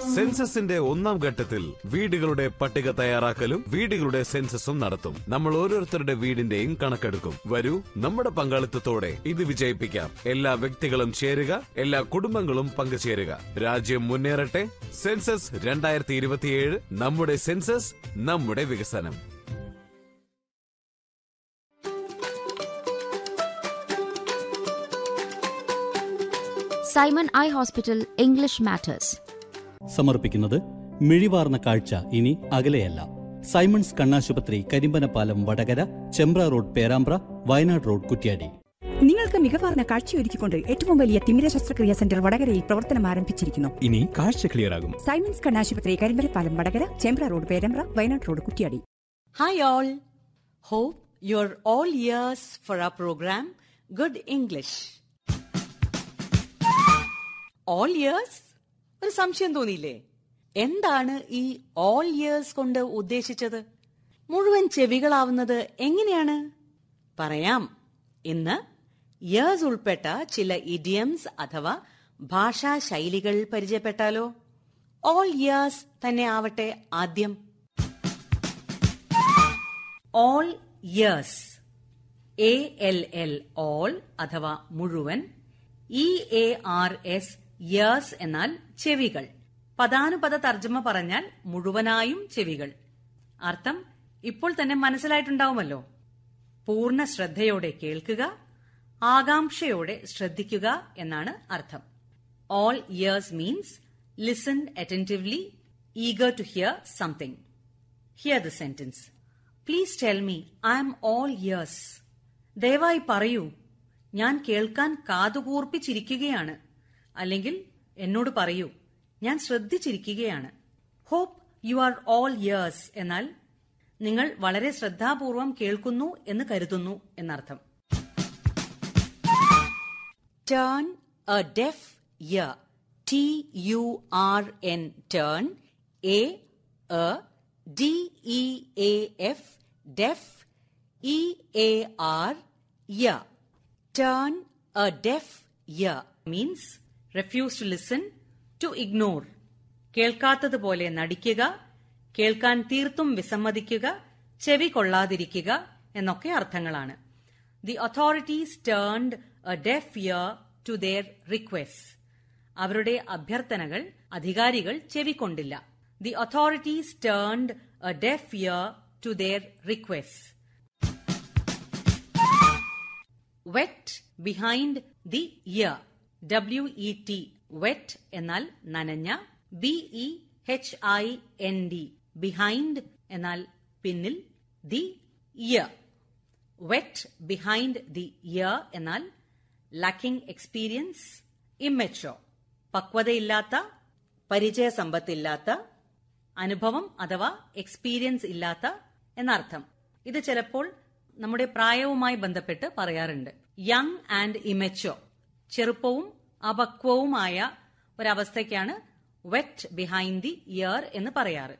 സെൻസസിന്റെ ഒന്നാം ഘട്ടത്തിൽ വീടുകളുടെ പട്ടിക തയ്യാറാക്കലും വീടുകളുടെ സെൻസസും നടത്തും നമ്മൾ ഓരോരുത്തരുടെ വീടിന്റെയും കണക്കെടുക്കും വരൂ നമ്മുടെ പങ്കാളിത്തത്തോടെ ഇത് വിജയിപ്പിക്കാം എല്ലാ വ്യക്തികളും ചേരുക എല്ലാ കുടുംബങ്ങളും പങ്കുചേരുക രാജ്യം മുന്നേറട്ടെ സെൻസസ് രണ്ടായിരത്തി ഇരുപത്തിയേഴ് നമ്മുടെ സെൻസസ് നമ്മുടെ വികസനം Simon eye hospital English matters സമർപ്പിക്കുന്നത് മിഴിവാർന്ന കാഴ്ച ഇനി അകലെയല്ല സൈമൺസ് കണ്ണാശുപത്രി കരിമ്പനപ്പാലം വടകര ചെമ്പ്ര റോഡ് പേരാമ്പ്ര വയനാട് റോഡ് കുറ്റ്യാടി നിങ്ങൾക്ക് മികവാർന്ന കാഴ്ചയൊരുക്കിക്കൊണ്ട് ഏറ്റവും വലിയ തിമിര ശസ്ത്രക്രിയാ സെന്റർ വടകരയിൽ പ്രവർത്തനം ആരംഭിച്ചിരിക്കുന്നു ഇനി കാഴ്ച ക്ലിയർ ആകും സൈമൻസ് കണ്ണാശുപത്രി Karimbalappalam Vadakara Chembra road Perambra Wayanad road Kuttiadi Hi, all. Hope you're all ears for our program, Good English. All ears? ഒരു സംശയം തോന്നിയില്ലേ എന്താണ് ഈ ഓൾ ഇയേഴ്സ് കൊണ്ട് ഉദ്ദേശിച്ചത് മുഴുവൻ ചെവികളാവുന്നത് എങ്ങനെയാണ് പറയാം ഇന്ന് ഇയേഴ്സ് ഉൾപ്പെട്ട ചില ഇഡിയംസ് അഥവാ ഭാഷാ ശൈലികൾ പരിചയപ്പെട്ടാലോ ഓൾ ഇയേഴ്സ് തന്നെ ആവട്ടെ ആദ്യം all ears A L L all അഥവാ മുഴുവൻ E A R S ears എന്നാൽ ചെവികൾ പദാനുപദ തർജ്ജമ പറഞ്ഞാൽ മുഴുവനായും ചെവികൾ അർത്ഥം ഇപ്പോൾ തന്നെ മനസ്സിലായിട്ടുണ്ടാവുമല്ലോ പൂർണ്ണ ശ്രദ്ധയോടെ കേൾക്കുക ആകാംക്ഷയോടെ ശ്രദ്ധിക്കുക എന്നാണ് അർത്ഥം all ears means listen attentively eager to hear something hear the sentence please tell me I'm all ears ദയവായി പറയൂ ഞാൻ കേൾക്കാൻ കാതുകൂർപ്പിച്ചിരിക്കുകയാണ് അല്ലെങ്കിൽ എന്നോട് പറയൂ ഞാൻ ശ്രദ്ധിച്ചിരിക്കുകയാണ് hope you are all ears എന്നാൽ നിങ്ങൾ വളരെ ശ്രദ്ധാപൂർവം കേൾക്കുന്നു എന്ന് കരുതുന്നു എന്നർത്ഥം turn a deaf ear T U R N turn a A D E A F deaf E A R ear turn a deaf year means refuse to listen to ignore കേൾക്കാത്തതുപോലെ നടിക്കുക കേൾക്കാൻ തീർത്തും വിസമ്മതിക്കുക ചെവി കൊള്ളാതിരിക്കുക എന്നൊക്കെ അർത്ഥങ്ങളാണ് the authorities turned a deaf ear to their request അവരുടെ അഭ്യർത്ഥനകൾ അധികാരികൾ ചെവിക്കൊണ്ടില്ല the authorities turned a deaf ear to their request wet behind the ear W E T wet എന്നാൽ നനഞ്ഞ B E H I N D behind എന്നാൽ പിന്നിൽ the ear wet behind the ear എന്നാൽ lacking experience immature പക്വതയില്ലാത്ത പരിചയസമ്പത്തില്ലാത്ത അനുഭവം അഥവാ experience ഇല്ലാത്ത എന്നർത്ഥം ഇത് ചിലപ്പോൾ നമ്മുടെ പ്രായവുമായി ബന്ധപ്പെട്ട് പറയാറുണ്ട് യങ് ആൻഡ് ഇമെച്ചോ ചെറുപ്പവും അപക്വവുമായ ഒരവസ്ഥയ്ക്കാണ് വെറ്റ് ബിഹൈൻഡ് ദി ഇയർ എന്ന് പറയാറ്